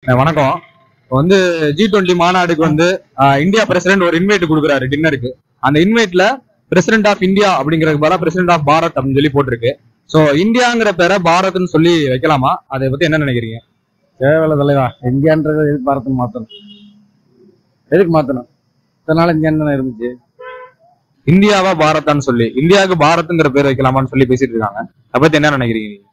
அஹ் வணக்கம் இப்ப வந்து ஜி டுவெண்ட்டி மாநாடுக்கு வந்து அஹ், இந்தியா பிரசிடென்ட் ஒரு இன்வைட் கொடுக்குறாரு டின்னருக்கு அந்த இன்வைட்ல பிரசிடென்ட் ஆஃப் இந்தியா அப்படிங்கிறதுக்கு பதிலா பிரசிடென்ட் ஆஃப் பாரத் அப்படின்னு சொல்லி போட்டிருக்கு சோ இந்தியாங்கிற பேரை பாரத்னு சொல்லி வைக்கலாமா அதை பத்தி என்ன நினைக்கிறீங்க தேவையில்ல தலைவா இந்தியான்றது எதுக்கு பாரத்னு மாத்தணும் எதுக்கு மாத்தணும் இதனால இந்தியான்னு தானே இருந்துச்சு இந்தியாவா பாரத்தான்னு சொல்லி இந்தியாவுக்கு பாரத்ங்கிற பேர் வைக்கலாமான்னு சொல்லி பேசிட்டு இருக்காங்க அதை பத்தி என்ன நினைக்கிறீங்க நீங்க?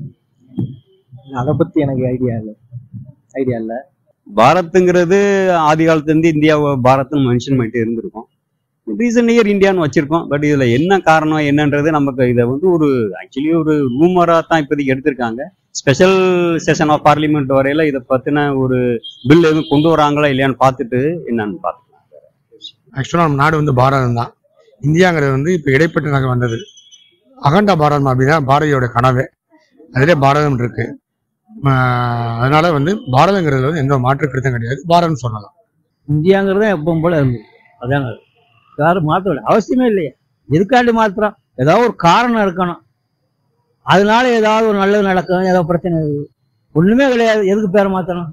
அதை பத்தி எனக்கு ஐடியா இல்லை ஐடியா இல்லை பாரத்துங்கிறது ஆதி காலத்துல இருந்து இந்தியாவை பாரத்னு மென்ஷன் பண்ணிட்டு இருந்திருக்கோம் ரீசன் இயர் இந்தியான்னு வச்சிருக்கோம் பட் இதுல என்ன காரணம் என்னன்றது நமக்கு இதை வந்து ஒரு ஆக்சுவலி ஒரு ரூமரா தான் இப்போதைக்கு எடுத்திருக்காங்க ஸ்பெஷல் செஷன் ஆஃப் பார்லிமெண்ட் வரையில இதை பத்தின ஒரு பில் எதுவும் கொண்டு வராங்களா இல்லையான்னு பார்த்துட்டு என்னன்னு பார்த்துக்கலாம் ஆக்சுவலாக நம்ம நாடு வந்து பாரதம் தான் இந்தியாங்கிறது வந்து இப்போ இடைப்பட்ட நகை வந்தது அகண்ட பாரதம் அப்படின்னா பாரதியோட கனவு அதிலே பாரதம் இருக்கு ஆஹ் அதனால வந்து பாரதங்கிறது வந்து எந்த மாற்று கருத்தும் கிடையாது பாரதம் சொல்லலாம் இந்தியாங்கிறது எப்பவும் போல இருந்தது அதாங்க யாரும் மாற்றல அவசியமே இல்லையா எதுக்காண்டி மாத்திரம் ஏதாவது ஒரு காரணம் இருக்கணும் அதனால ஏதாவது ஒரு நல்லது நடக்கும் ஏதாவது பிரச்சனை இருக்குது. ஒண்ணுமே கிடையாது எதுக்கு பேரை மாத்தணும்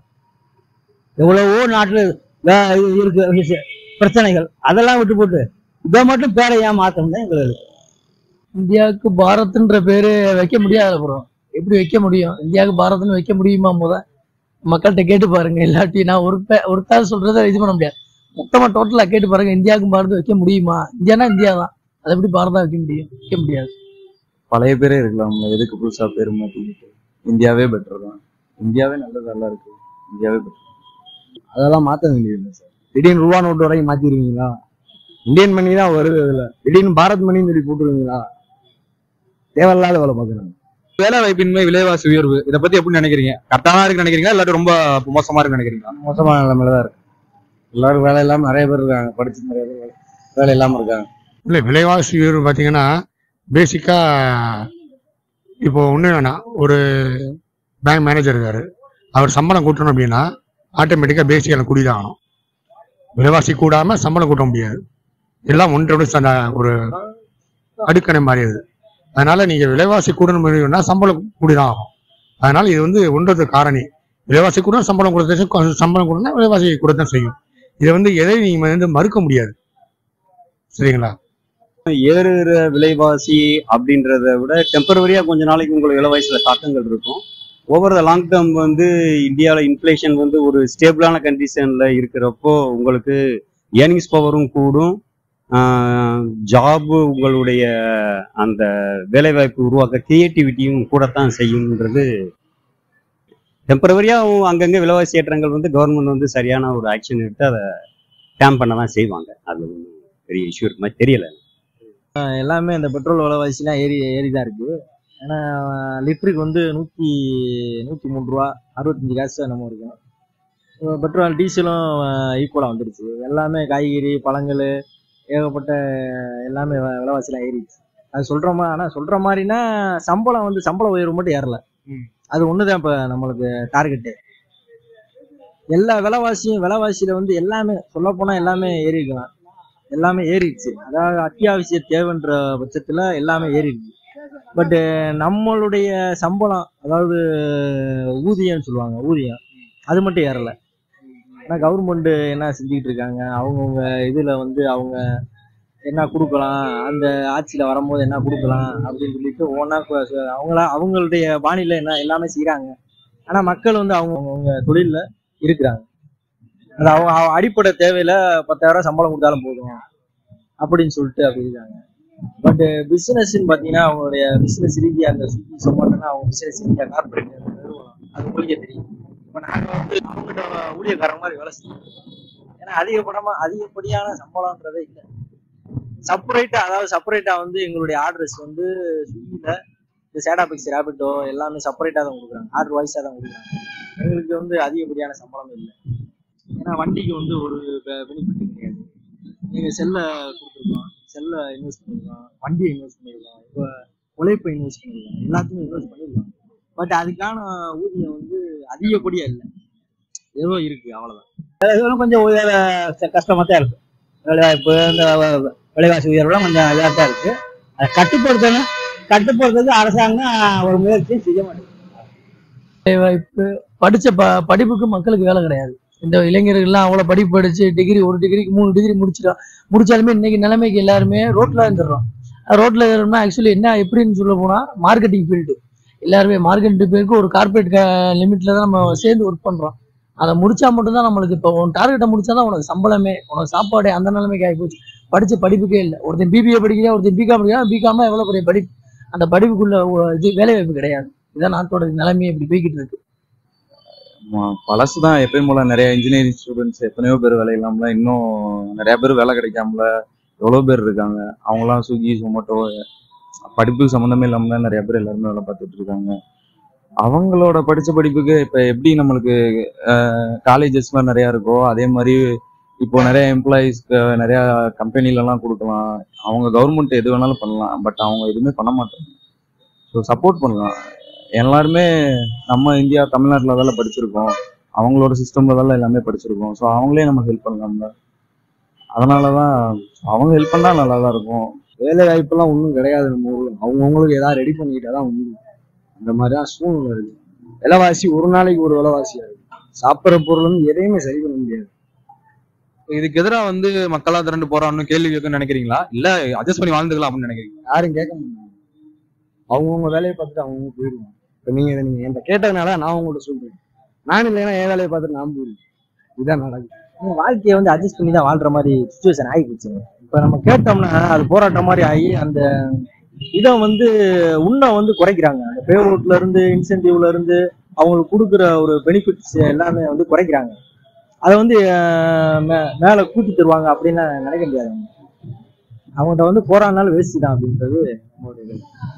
எவ்வளவோ நாட்டுல வே- இது இருக்கு விஷயம், பிரச்சனைகள் அதெல்லாம் விட்டு போட்டு இதை மட்டும் பேரை ஏன் மாத்தணும் தான் எங்களுக்கு இந்தியாவுக்கு பாரத்ன்ற பேரு வைக்க முடியாது ப்ரோ எப்படி வைக்க முடியும் இந்தியாவுக்கு பாரத்னு வைக்க முடியுமா முத மக்கள்கிட்ட கேட்டு பாருங்க இல்லாட்டி நான் ஒரு பே ஒருத்தாள் சொல்றத இது பண்ண முடியாது மொத்தமா டோட்டலா கேட்டு பாருங்க இந்தியாவுக்கும் பாரதம் வைக்க முடியுமா இந்தியானா இந்தியா தான் அதை எப்படி பாரதம் வைக்க முடியும் வைக்க முடியாது பழைய பேரே இருக்கலாம் எதுக்கு புதுசா பேர் மாத்திக்கிட்டு இந்தியாவே பெட்டர் தான் இந்தியாவே நல்லது நல்லா இருக்கு இந்தியாவே பெட்டர் அதெல்லாம் மாத்த வேண்டியதில்லை சார் திடீர்னு ரூபா நோட்டு வரைக்கும் மாத்திடுவீங்களா இந்தியன் மணி தான் வருது அதுல திடீர்னு பாரத் மணின்னு சொல்லி போட்டுருவீங்களா தேவையில்லாத வேலை பார்க்குறாங்க வேலை வாய்ப்பின்மை விலைவாசி உயர்வு இதை பத்தி எப்படி நினைக்கிறீங்க கரெக்டான இருக்கு நினைக்கிறீங்களா இல்லாட்டி ரொம்ப மோசமா இருக்கு நினைக்கிறீங்களா மோசமான நிலைமையில தான் இருக்கு எல்லாரும் வேலை இல்லாம நிறைய பேர் இருக்காங்க படிச்சு நிறைய பேர் வேலை- வேலை இல்லாம இருக்காங்க இல்லை விலைவாசி உயர்வு பார்த்தீங்கன்னா பேசிக்காக இப்போ ஒன்று வேணாம் ஒரு பேங்க் மேனேஜர் இருக்காரு அவர் சம்பளம் கூட்டணும் அப்படின்னா ஆட்டோமேட்டிக்காக பேசிக்கான கூடி தான் ஆகணும் விலைவாசி கூடாமல் சம்பளம் கூட்ட முடியாது எல்லாம் ஒன்றோட ச- ஒரு அடுக்கணை மாறியது அதனால நீங்கள் விலைவாசி கூடணும் முடியும்னா சம்பளம் கூடி தான் ஆகும் அதனால இது வந்து ஒன்றது காரணி விலைவாசி கூட சம்பளம் கொடுத்த சம்பளம் கொடுத்தா விலைவாசி கூட தான் செய்யும் இதை வந்து எதை நீங்கள் வந்து மறுக்க முடியாது சரிங்களா ஏறுகிற விலைவாசி அப்படின்றத விட டெம்பரவரியா கொஞ்ச நாளைக்கு உங்களுக்கு விலைவாசியில தாக்கங்கள் இருக்கும் ஓவர் த லாங் டேர்ம் வந்து இந்தியாவில் இன்ஃப்ளேஷன் வந்து ஒரு ஸ்டேபிளான கண்டிஷன்ல இருக்கிறப்போ உங்களுக்கு ஏர்னிங்ஸ் பவரும் கூடும் ஜாப் உங்களுடைய அந்த வேலைவாய்ப்பு உருவாக்க கிரியேட்டிவிட்டியும் கூடத்தான் செய்யும்ன்றது டெம்பரவரியா அங்கங்க விலைவாசி ஏற்றங்கள் வந்து கவர்மெண்ட் வந்து சரியான ஒரு ஆக்ஷன் எடுத்து அதை டேம் பண்ண தான் செய்வாங்க அது ஒன்றும் பெரிய இஷ்யூ இருக்கு மாதிரி தெரியல எல்லாமே இந்த பெட்ரோல் விலைவாசிலாம் ஏறி ஏறி தான் இருக்கு ஏன்னா லிட்டருக்கு வந்து நூற்றி நூற்றி மூணு ரூபா அறுபத்தஞ்சு காசு நம்ம இருக்கும் இப்போ பெட்ரோல் டீசலும் ஈக்குவலாக வந்துடுச்சு எல்லாமே காய்கறி பழங்கள் ஏகப்பட்ட எல்லாமே வ- விலைவாசிலாம் ஏறிடுச்சு அது சொல்கிறோமா ஆனால் சொல்கிற மாதிரினா சம்பளம் வந்து சம்பள உயர்வு மட்டும் ஏறல அது ஒன்று தான் இப்போ நம்மளுக்கு டார்கெட்டு எல்லா விலைவாசியும் விலைவாசியில் வந்து எல்லாமே சொல்லப்போனால் எல்லாமே ஏறி இருக்கலாம் எல்லாமே ஏறிடுச்சு அதாவது அத்தியாவசிய தேவைன்ற பட்சத்தில் எல்லாமே ஏறிடுச்சு பட்டு நம்மளுடைய சம்பளம் அதாவது ஊதியம்னு சொல்லுவாங்க ஊதியம் அது மட்டும் ஏறல ஆனால் கவர்மெண்ட் என்ன செஞ்சுக்கிட்டு இருக்காங்க அவங்கவுங்க இதில் வந்து அவங்க என்ன கொடுக்கலாம் அந்த ஆட்சியில் வரும்போது என்ன கொடுக்கலாம் அப்படின்னு சொல்லிட்டு ஒவ்வொன்றா அவங்களா அவங்களுடைய பாணியில் என்ன எல்லாமே செய்கிறாங்க ஆனால் மக்கள் வந்து அவங்க அவங்க தொழிலில் இருக்கிறாங்க அது அவங்க அவங்க அடிப்படை தேவையில பத்தாயிரம் சம்பளம் கொடுத்தாலும் போதும் அப்படின்னு சொல்லிட்டு அப்படி இருக்காங்க பட் பிசினஸ்ன்னு பார்த்தீங்கன்னா அவங்களுடைய பிசினஸ் ரீதியா அந்த ஸ்விக்கி சொமாட்டோனா அவங்க பிசினஸ் ரீதியா கார்பரேட் நிறுவனம் அது உங்களுக்கே தெரியும் இப்போ நாங்கள் வந்து அவங்ககிட்ட ஊழியக்காரங்க மாதிரி வேலை செய்யணும் ஏன்னா அதிகப்படமா அதிகப்படியான சம்பளம்ன்றதே இல்லை செப்பரேட்டா அதாவது செப்பரேட்டா வந்து எங்களுடைய ஆர்டர்ஸ் வந்து ஸ்விக்கியில் இந்த சேடா பிக்ஸ் ரேபிட்டோ எல்லாமே செப்பரேட்டாக தான் கொடுக்குறாங்க ஆர்டர் வைஸாக தான் கொடுக்குறாங்க எங்களுக்கு வந்து அதிகப்படியான சம்பளம் இல்லை ஏன்னா வண்டிக்கு வந்து ஒரு பெனிஃபிட் கிடையாது நீங்கள் செல்லை கொடுத்துருக்கோம் செல்லை இன்வெஸ்ட் பண்ணிருக்கோம் வண்டியை இன்வெஸ்ட் பண்ணிருக்கோம் இப்போ உழைப்பை இன்வெஸ்ட் பண்ணிருக்கோம் எல்லாத்தையும் இன்வெஸ்ட் பண்ணிருக்கோம் பட் அதுக்கான ஊதியம் வந்து அதிகப்படியா இல்லை ஏதோ இருக்கு அவ்வளவுதான் கொஞ்சம் கஷ்டமா தான் இருக்கு விலைவாய்ப்பு இந்த விலைவாசி உயர்வுலாம் கொஞ்சம் இதாக தான் இருக்கு அதை கட்டுப்படுத்தணும் கட்டுப்படுத்துறது அரசாங்கம் ஒரு முயற்சியும் செய்ய மாட்டேங்குது வாய்ப்பு படிச்ச ப படிப்புக்கு மக்களுக்கு வேலை கிடையாது இந்த இளைஞர்கள்லாம் அவ்வளோ படிப்பு படிச்சு டிகிரி ஒரு டிகிரிக்கு மூணு டிகிரி முடிச்சிட்டா முடிச்சாலுமே இன்னைக்கு நிலைமைக்கு எல்லாருமே ரோட்ல இருந்துடுறோம் ரோட்ல ஏறணும்னா ஆக்சுவலி என்ன எப்படின்னு சொல்ல போனா மார்க்கெட்டிங் ஃபீல்டு எல்லாருமே மார்க்கெட் பேருக்கு ஒரு கார்பரேட் லிமிட்ல தான் நம்ம சேர்ந்து ஒர்க் பண்றோம் அதை முடிச்சா மட்டும்தான் நம்மளுக்கு இப்போ உன் டார்கெட்டை முடிச்சாதான் உனக்கு சம்பளமே உனக்கு சாப்பாடு அந்த நிலைமைக்கு ஆகி போச்சு படிச்ச படிப்புக்கே இல்லை ஒருத்தன் பிபிஏ படிக்கிறா ஒருத்தன் பிகாம் படிக்கிறா பிகாம் எவ்வளவு பெரிய படிப்பு அந்த படிப்புக்குள்ள ஒ- இது வேலை வாய்ப்பு கிடையாது இதான் நாட்டோட நிலைமையை இப்படி போய்கிட்டு இருக்கு பழசு தான் எப்பயும் போல நிறைய இன்ஜினியரிங் ஸ்டூடெண்ட்ஸ் எத்தனையோ பேர் வேலை இல்லாமல இன்னும் நிறைய பேர் வேலை கிடைக்காமல எவ்வளோ பேர் இருக்காங்க அவங்களாம் ஸ்விக்கி சொமேட்டோ படிப்புக்கு சம்மந்தமே இல்லாமல நிறைய பேர் எல்லாருமே வேலை பார்த்துட்டு இருக்காங்க அவங்களோட படிச்ச படிப்புக்கு இப்போ எப்படி நம்மளுக்கு காலேஜஸ் மாதிரி நிறையா இருக்கோ அதே மாதிரி இப்போ நிறைய எம்ப்ளாயீஸ்க்கு நிறைய கம்பெனிலலாம் கொடுக்கலாம் அவங்க கவர்மெண்ட் எது வேணாலும் பண்ணலாம் பட் அவங்க எதுவுமே பண்ண மாட்டாங்க ஸோ சப்போர்ட் பண்ணலாம் எல்லாருமே நம்ம இந்தியா தமிழ்நாட்டில் தானே படிச்சிருக்கோம் அவங்களோட சிஸ்டம்ல தான் எல்லாமே படிச்சிருக்கோம் ஸோ அவங்களே நம்ம ஹெல்ப் பண்ணலாம்ல அதனால தான் அவங்க ஹெல்ப் பண்ணால் நல்லா தான் இருக்கும் வேலை வாய்ப்பெல்லாம் ஒன்றும் கிடையாது நம்ம ஊர்ல அவங்கவுங்களுக்கு ஏதாவது ரெடி பண்ணிக்கிட்டா தான் உண்டு அந்த மாதிரி தான் சூழ்நிலை இருக்கு விலைவாசி ஒரு நாளைக்கு ஒரு விலைவாசியா இருக்கு சாப்பிட்ற பொருள் வந்து எதையுமே சரி பண்ண முடியாது இதுக்கு எதிரா வந்து மக்களா திரண்டு போறான்னு கேள்வி கேட்கணும்னு நினைக்கிறீங்களா இல்ல அட்ஜஸ்ட் பண்ணி வாழ்ந்துக்கலாம் அப்படின்னு நினைக்கிறீங்களா யாரும் கேட்க மாட்டாங்க அவங்கவுங்க வேலையை பார்த்துட்டு அவங்கவுங்க போயிடுவாங்க இப்போ நீங்க இதை நீங்க என்கிட்ட கேட்டதுனால நான் உங்கள்கிட்ட சொல்றேன் நான் இல்லைன்னா என் வேலையை பார்த்துட்டு நான் போயிடுவேன் இதுதான் நடக்குது நம்ம வாழ்க்கையை வந்து அட்ஜஸ்ட் பண்ணி தான் வாழ்ற மாதிரி சுச்சுவேஷன் ஆகி போச்சுங்க இப்போ நம்ம கேட்டோம்னா அது போராட்டம் மாதிரி ஆகி அந்த இதை வந்து உன்னை வந்து குறைக்கிறாங்க அந்த பேவுட்ல இருந்து இன்சென்டிவ்ல இருந்து அவங்களுக்கு கொடுக்குற ஒரு பெனிஃபிட்ஸ் எல்லாமே வந்து குறைக்கிறாங்க அதை வந்து அஹ், மே- மேல கூட்டி தருவாங்க அப்படின்னு நினைக்க முடியாது அவங்கள்ட்ட வந்து போராடினாலும் வேஸ்ட் தான் அப்படின்றது நம்மளோட இது.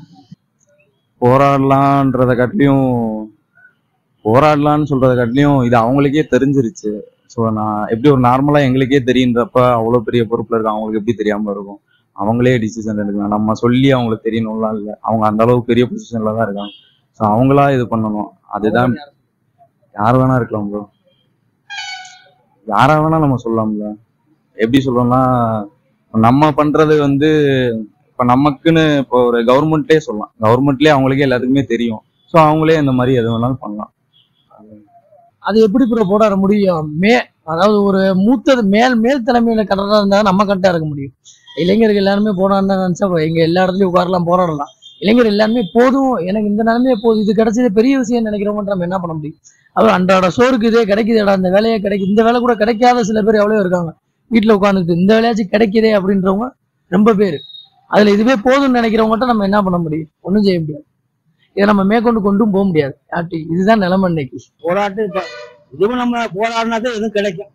போராடலான்றத காட்டிலையும் போராடலான்னு சொல்றத காட்டிலையும் இது அவங்களுக்கே தெரிஞ்சிருச்சு ஸோ நான் எப்படி ஒரு நார்மலா எங்களுக்கே தெரியுன்றப்ப அவ்வளோ பெரிய பொறுப்புல இருக்கு அவங்களுக்கு எப்படி தெரியாம இருக்கும் அவங்களே டிசிஷன் எடுக்கலாம் நம்ம சொல்லி அவங்களுக்கு தெரியணும்லாம் இல்லை அவங்க அந்த அளவுக்கு பெரிய பொசிஷன்ல தான் இருக்காங்க ஸோ அவங்களா இது பண்ணணும் அதுதான் யார் வேணா இருக்கலாம் ப்ரோ யாரா வேணா நம்ம சொல்லலாம்ல எப்படி சொல்லணும்னா நம்ம பண்றது வந்து இப்ப நமக்குன்னு இப்போ ஒரு கவர்மெண்ட்டே சொல்லலாம் கவர்மெண்ட்லயே அவங்களுக்கே எல்லாத்துக்குமே தெரியும் ஸோ அவங்களே இந்த மாதிரி எது வேணாலும் பண்ணலாம் அது எப்படி ப்ரோ போராட முடியும் மே அதாவது ஒரு மூத்தது மேல் மேல் தலைமையில கரெக்டாக இருந்தா நம்ம கரெக்டாக இருக்க முடியும் இளைஞர்கள் எல்லாருமே போராடினா நினைச்சா எங்க எல்லா இடத்துலயும் உட்காரலாம் போராடலாம் இளைஞர் எல்லாருமே போதும் எனக்கு இந்த நிலைமையே போதும் இது கிடைச்சது பெரிய விஷயம் நினைக்கிறவங்க நம்ம என்ன பண்ண முடியும் அவர் அன்றாட சோறுக்கு இதே கிடைக்குதுடா இந்த வேலையே கிடைக்குது இந்த வேலை கூட கிடைக்காத சில பேர் எவ்வளோ இருக்காங்க வீட்டில் உட்காந்துட்டு இந்த வேலையாச்சும் கிடைக்குதே அப்படின்றவங்க ரொம்ப பேர் அதுல இதுவே போதும்னு நினைக்கிறவங்ககிட்ட நம்ம என்ன பண்ண முடியும் ஒன்றும் செய்ய முடியாது இதை நம்ம மேற்கொண்டு கொண்டும் போக முடியாது யார்கிட்டயும். இதுதான் நிலைமை இன்னைக்கு போராட்டம் இப்போ இதுவும் நம்ம போராடினா தான் எதுவும் கிடைக்கும்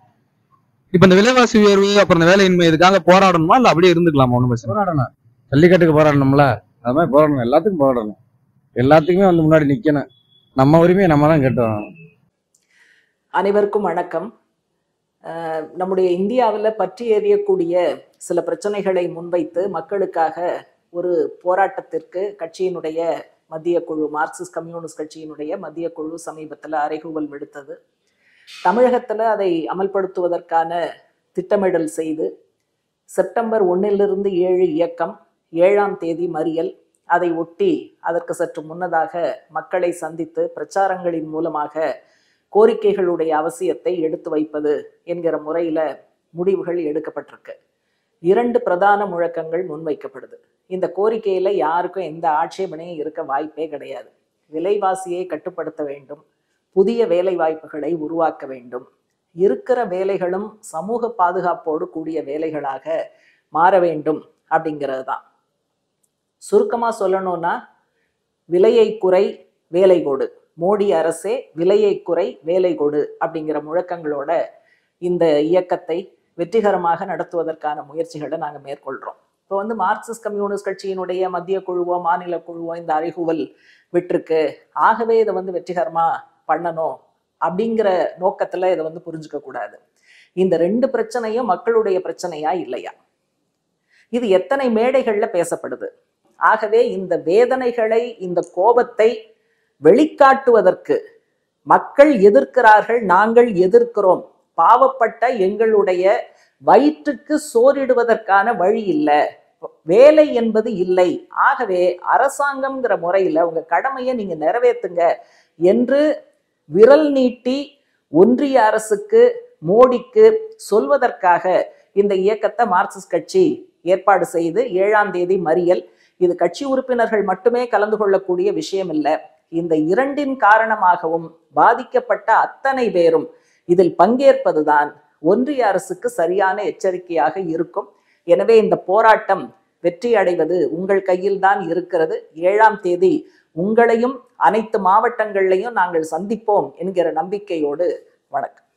இப்ப இந்த விலைவாசி உயர்வு அப்புறம் இந்த வேலையின்மை இதுக்காக போராடணுமா இல்ல அப்படியே இருந்துக்கலாமா ஒண்ணும் பிரச்சனை இல்ல. போராடணும் ஜல்லிக்கட்டுக்கு போராடணும்ல அது மாதிரி போராடணும் எல்லாத்துக்கும் போராடணும் எல்லாத்துக்குமே வந்து முன்னாடி நிக்கணும் நம்ம உரிமையை நம்ம தான் கேட்டோம் அனைவருக்கும் வணக்கம் அஹ் நம்முடைய இந்தியாவில் பற்றி எறியக்கூடிய சில பிரச்சனைகளை முன்வைத்து மக்களுக்காக ஒரு போராட்டத்திற்கு கட்சியினுடைய மத்திய குழு மார்க்சிஸ்ட் கம்யூனிஸ்ட் கட்சியினுடைய மத்திய குழு சமீபத்தில் அறைகூவல் விடுத்தது தமிழகத்தில் அதை அமல்படுத்துவதற்கான திட்டமிடல் செய்து செப்டம்பர் ஒன்றிலிருந்து ஏழு இயக்கம் ஏழாம் தேதி மறியல் அதை ஒட்டி அதற்கு சற்று முன்னதாக மக்களை சந்தித்து பிரச்சாரங்களின் மூலமாக கோரிக்கைகளுடைய அவசியத்தை எடுத்து வைப்பது என்கிற முறையில முடிவுகள் எடுக்கப்பட்டிருக்கு இரண்டு பிரதான முழக்கங்கள் முன்வைக்கப்படுது இந்த கோரிக்கையில யாருக்கும் எந்த ஆட்சேபனையும் இருக்க வாய்ப்பே கிடையாது விலைவாசியை கட்டுப்படுத்த வேண்டும் புதிய வேலை வாய்ப்புகளை உருவாக்க வேண்டும் இருக்கிற வேலைகளும் சமூக பாதுகாப்போடு கூடிய வேலைகளாக மாற வேண்டும் அப்படிங்கிறது தான் சுருக்கமா சொல்லணும்னா விலையை குறை வேலை கொடு மோடி அரசே விலையை குறை வேலை கொடு அப்படிங்கிற முழக்கங்களோட இந்த இயக்கத்தை வெற்றிகரமாக நடத்துவதற்கான முயற்சிகளை நாங்கள் மேற்கொள்கிறோம் இப்போ வந்து மார்க்சிஸ்ட் கம்யூனிஸ்ட் கட்சியினுடைய மத்திய குழுவோ மாநில குழுவோ இந்த அறிகுவல் விட்டிருக்கு ஆகவே இதை வந்து வெற்றிகரமா பண்ணணும் அப்படிங்கிற நோக்கத்துல இதை வந்து புரிஞ்சுக்க கூடாது இந்த ரெண்டு பிரச்சனையும் மக்களுடைய பிரச்சனையா இல்லையா இது எத்தனை மேடைகள்ல பேசப்படுது ஆகவே இந்த வேதனைகளை இந்த கோபத்தை வெளிக்காட்டுவதற்கு மக்கள் எதிர்க்கிறார்கள் நாங்கள் எதிர்க்கிறோம் பாவப்பட்ட எங்களுடைய வயிற்றுக்கு சோறிடுவதற்கான வழி இல்லை வேலை என்பது இல்லை ஆகவே அரசாங்கம்ங்கிற முறையில உங்க கடமையை நீங்க நிறைவேத்துங்க என்று விரல் நீட்டி ஒன்றிய அரசுக்கு மோடிக்கு சொல்வதற்காக இந்த இயக்கத்தை மார்க்சிஸ்ட் கட்சி ஏற்பாடு செய்து ஏழாம் தேதி மறியல் இது கட்சி உறுப்பினர்கள் மட்டுமே கலந்து கொள்ளக்கூடிய விஷயம் இல்லை இந்த இரண்டின் காரணமாகவும் பாதிக்கப்பட்ட அத்தனை பேரும் இதில் பங்கேற்பதுதான் ஒன்றிய அரசுக்கு சரியான எச்சரிக்கையாக இருக்கும் எனவே இந்த போராட்டம் வெற்றி அடைவது உங்கள் கையில் தான் இருக்கிறது ஏழாம் தேதி உங்களையும் அனைத்து மாவட்டங்கள்லையும் நாங்கள் சந்திப்போம் என்கிற நம்பிக்கையோடு வணக்கம்